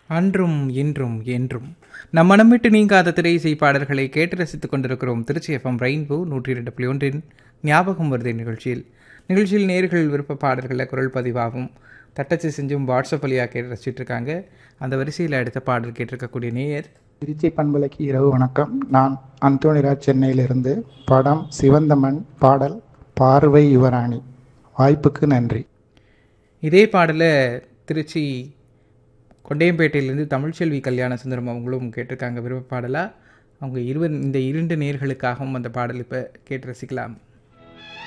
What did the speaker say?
அன்றும் இன்றும் என்றும் நம் மனம் விட்டு நீங்காத திரை இசை பாடல்களை கேட்டு ரசித்துக் கொண்டிருக்கிறோம் திருச்சி எஃப்எம் ரெயின்போ நூற்றி இரண்டு புள்ளி ஒன்றின் ஞாபகம் வருதை நிகழ்ச்சியில் நிகழ்ச்சியில் நேர்கள் விருப்ப பாடல்களில் குரல் பதிவாகும் தட்டச்சு செஞ்சும் வாட்ஸ்அப் வழியாக கேட்டு ரசிச்சுட்டு இருக்காங்க அந்த வரிசையில் அடுத்த பாடல் கேட்டிருக்கக்கூடிய நேயர் திருச்சி பண்பலைக்கு இரவு வணக்கம் நான் அந்தோணிராஜ் சென்னையிலிருந்து படம் சிவந்தமன் பாடல் பார்வை யுவராணி வாய்ப்புக்கு நன்றி இதே பாடலை திருச்சி கொண்டையம்பேட்டையிலேருந்து தமிழ்ச்செல்வி கல்யாண சுந்தரம் அவங்களும் கேட்டிருக்காங்க விருப்ப பாடலாக அவங்க இருவர் இந்த இரண்டு நேர்களுக்காகவும் அந்த பாடல் இப்போ கேட்டு ரசிக்கலாம்